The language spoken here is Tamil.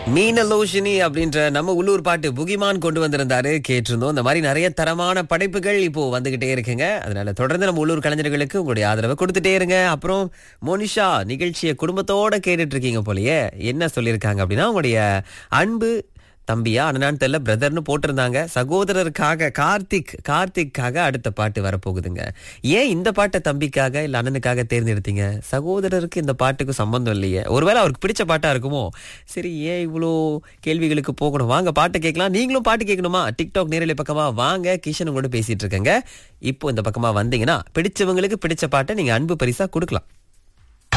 மீனலோஷினி அப்படின்ற நம்ம உள்ளூர் பாட்டு புகிமான் கொண்டு வந்திருந்தாரு கேட்டிருந்தோம் இந்த மாதிரி நிறைய தரமான படைப்புகள் இப்போ வந்துகிட்டே இருக்குங்க அதனால தொடர்ந்து நம்ம உள்ளூர் கலைஞர்களுக்கு உங்களுடைய ஆதரவை கொடுத்துட்டே இருங்க அப்புறம் மோனிஷா நிகழ்ச்சியை குடும்பத்தோட கேட்டுட்டு இருக்கீங்க போலயே என்ன சொல்லியிருக்காங்க அப்படின்னா உங்களுடைய அன்பு தம்பியா அண்ணனான்னு தெரியல பிரதர்னு போட்டிருந்தாங்க சகோதரருக்காக கார்த்திக் கார்த்திக்காக அடுத்த பாட்டு வரப்போகுதுங்க ஏன் இந்த பாட்டை தம்பிக்காக இல்ல அண்ணனுக்காக தேர்ந்தெடுத்தீங்க சகோதரருக்கு இந்த பாட்டுக்கு சம்பந்தம் இல்லையே ஒருவேளை அவருக்கு பிடிச்ச பாட்டா இருக்குமோ சரி ஏன் இவ்வளோ கேள்விகளுக்கு போகணும் வாங்க பாட்டு கேட்கலாம் நீங்களும் பாட்டு கேட்கணுமா டிக்டாக் நேரலை பக்கமா வாங்க கிஷன் உங்களோட பேசிட்டு இருக்கேங்க இப்போ இந்த பக்கமா வந்தீங்கன்னா பிடிச்சவங்களுக்கு பிடிச்ச பாட்டை நீங்க அன்பு பரிசா கொடுக்கலாம்